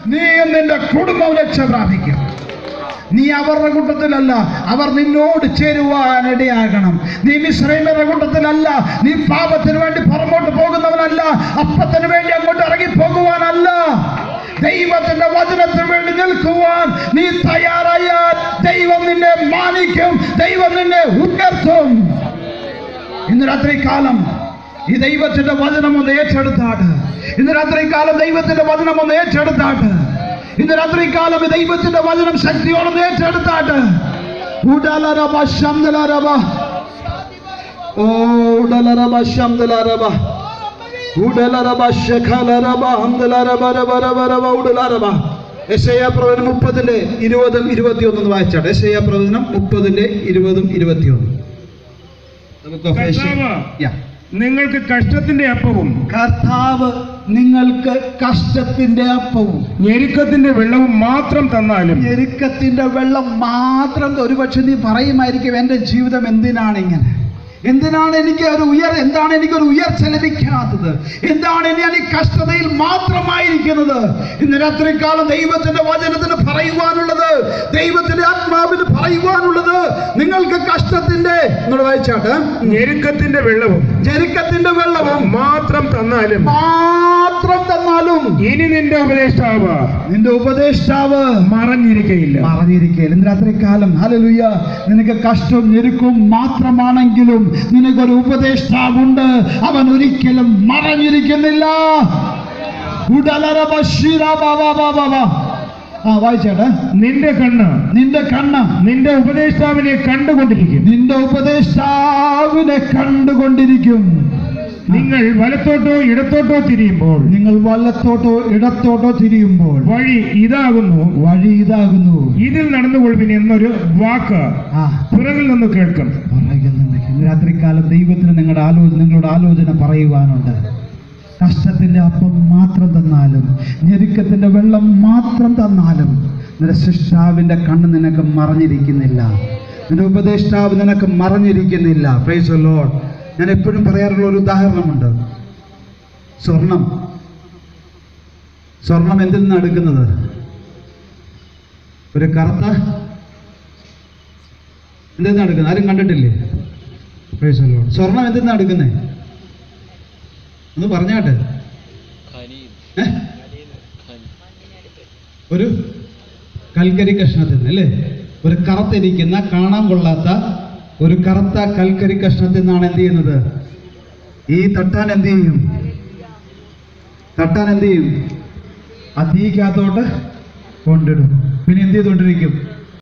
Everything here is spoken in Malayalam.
നീയും നിന്റെ കുടുംബം രക്ഷ പ്രാപിക്കും നീ അവരുടെ കൂട്ടത്തിലല്ല അവർ നിന്നോട് ചേരുവാൻ ഇടയാകണം നീ മിശ്രൈമരുടെ കൂട്ടത്തിലല്ല നീ പാപത്തിന് വേണ്ടി പുറമോട്ട് പോകുന്നവനല്ല അപ്പത്തിന് വേണ്ടി അങ്ങോട്ട് ഇറങ്ങി പോകുവാനല്ല ദൈവത്തിന്റെ വചനത്തിന് വേണ്ടി നിൽക്കുവാൻ നീ തയ്യാറായാൽ ദൈവം നിന്നെ മാനിക്കും ദൈവം നിന്നെ ഉയർത്തും ഇന്ന് രാത്രി കാലം ഈ ദൈവത്തിന്റെ വചനം ഒന്ന് ഏറ്റെടുത്താട്ട് ഇന്ന് രാത്രി കാലം ദൈവത്തിന്റെ വചനം ഒന്ന് ഏറ്റെടുത്താട്ട് ഇന്ന് രാത്രി കാലം ഈ ദൈവത്തിന്റെ വചനം ശക്തിയോടെ ഏറ്റെടുത്താട്ട് ഉടലരബ ശബ്ദലരബ ഓ ഉടലരബ ശബ്ദലരബ ഉടലരബ ശഖലരബ ഹംദലരബ രബ രബ രബ ഉടലരബ യശയ പ്രവചനം മുപ്പതിന്റെ ഇരുപതും ഇരുപത്തിയൊന്നും വായിച്ചാട്ടെ യശയ പ്രവചനം മുപ്പതിന്റെ ഇരുപതും ഇരുപത്തിയൊന്നും നമുക്ക് കർത്താവ് Yeah. നിങ്ങൾക്ക് കഷ്ടത്തിന്റെ അപ്പവും കർത്താവ് നിങ്ങൾക്ക് കഷ്ടത്തിന്റെ അപ്പവും ഞെരുക്കത്തിന്റെ വെള്ളവും മാത്രം തന്നാലും ഞെരുക്കത്തിന്റെ വെള്ളം മാത്രം ഒരുപക്ഷെ നീ പറയുമായിരിക്കും എൻ്റെ ജീവിതം എന്തിനാണ് ഇങ്ങനെ എന്തിനാണ് എനിക്ക് ഒരു ഉയർ എന്താണ് എനിക്ക് ഒരു ഉയർച്ച ലഭിക്കാത്തത് എന്താണ് ഞാൻ ഈ കഷ്ടതയിൽ മാത്രമായിരിക്കുന്നത് ഇന്ന് രാത്രികാലം ദൈവത്തിന്റെ വചനത്തിന് പറയുവാനുള്ളത് ദൈവത്തിന്റെ ആത്മാവിന് പറയുവാനുള്ളത് നിങ്ങൾക്ക് കഷ്ടത്തിന്റെ നിങ്ങൾ വായിച്ചാട്ട് ഞെരുക്കത്തിന്റെ വെള്ളവും ഞെരുക്കത്തിന്റെ വെള്ളവും മാത്രം തന്നാലും മാത്രം തന്നാലും ഇനി നിന്റെ ഉപദേഷ്ടാവ് നിന്റെ ഉപദേഷ്ടാവ് മറഞ്ഞിരിക്കയില്ല പറഞ്ഞിരിക്കൽ ഇന്ന് രാത്രി കാലം ഹലലുയ്യ നിനക്ക് കഷ്ടവും ഞെരുക്കവും മാത്രമാണെങ്കിലും നിനക്കൊരു ഉപദേഷ്ടാവുണ്ട് അവൻ ഒരിക്കലും മറഞ്ഞിരിക്കുന്നില്ല ഉടലരബ ശിരബബബബബ. ആ വായിച്ചേട്ടെ നിന്റെ കണ്ണ് നിന്റെ കണ്ണ് നിന്റെ ഉപദേഷ്ടാവിനെ കണ്ടുകൊണ്ടിരിക്കും നിന്റെ ഉപദേഷ്ടാവിനെ കണ്ടുകൊണ്ടിരിക്കും നിങ്ങൾ വലത്തോട്ടോ ഇടത്തോട്ടോ തിരിയുമ്പോൾ നിങ്ങൾ വലത്തോട്ടോ ഇടത്തോട്ടോ തിരിയുമ്പോൾ വഴി ഇതാകുന്നു വഴി ഇതാകുന്നു ഇതിൽ നടന്നുകൊള്ളുവിൻ എന്നൊരു വാക്ക് ആ പുറകിൽ നിന്ന് കേൾക്കും പറയുന്നുണ്ട് ഇന്ന് രാത്രികാലം ദൈവത്തിന് നിങ്ങളുടെ ആലോചന നിങ്ങളുടെ ആലോചന പറയുവാനുണ്ട് കഷ്ടത്തിന്റെ അപ്പം മാത്രം തന്നാലും ഞെരുക്കത്തിന്റെ വെള്ളം മാത്രം തന്നാലും നിന്റെ സൃഷ്ടാവിന്റെ കണ്ണ് നിനക്ക് മറഞ്ഞിരിക്കുന്നില്ല നിന്റെ ഉപദേഷ്ടാവ് നിനക്ക് മറഞ്ഞിരിക്കുന്നില്ല പ്രൈസ് ലോഡ് ഞാൻ എപ്പോഴും പറയാറുള്ള ഒരു ഉദാഹരണമുണ്ട് സ്വർണം സ്വർണം എന്തിൽ നിന്നാണ് എടുക്കുന്നത് ഒരു കറുത്ത എന്തെന്നാ എടുക്കുന്നത് ആരും കണ്ടിട്ടില്ലേ Praise the Lord. സ്വർണം എന്തെന്നാ എടുക്കുന്നേ ഒന്ന് പറഞ്ഞാട്ടെ ഏ? ഒരു കൽക്കരി കഷ്ണത്തിൽ നിന്ന് അല്ലേ ഒരു കറുത്തിരിക്കുന്ന കാണാൻ കൊള്ളാത്ത ഒരു കറുത്ത കൽക്കരി കഷ്ണത്തിൽ നിന്നാണ് എന്ത് ചെയ്യുന്നത് ഈ തട്ടാൻ എന്ത് ചെയ്യും തട്ടാൻ എന്ത് ചെയ്യും ആ തീക്കകത്തോട്ട് കൊണ്ടിടും പിന്നെ എന്ത് ചെയ്തുകൊണ്ടിരിക്കും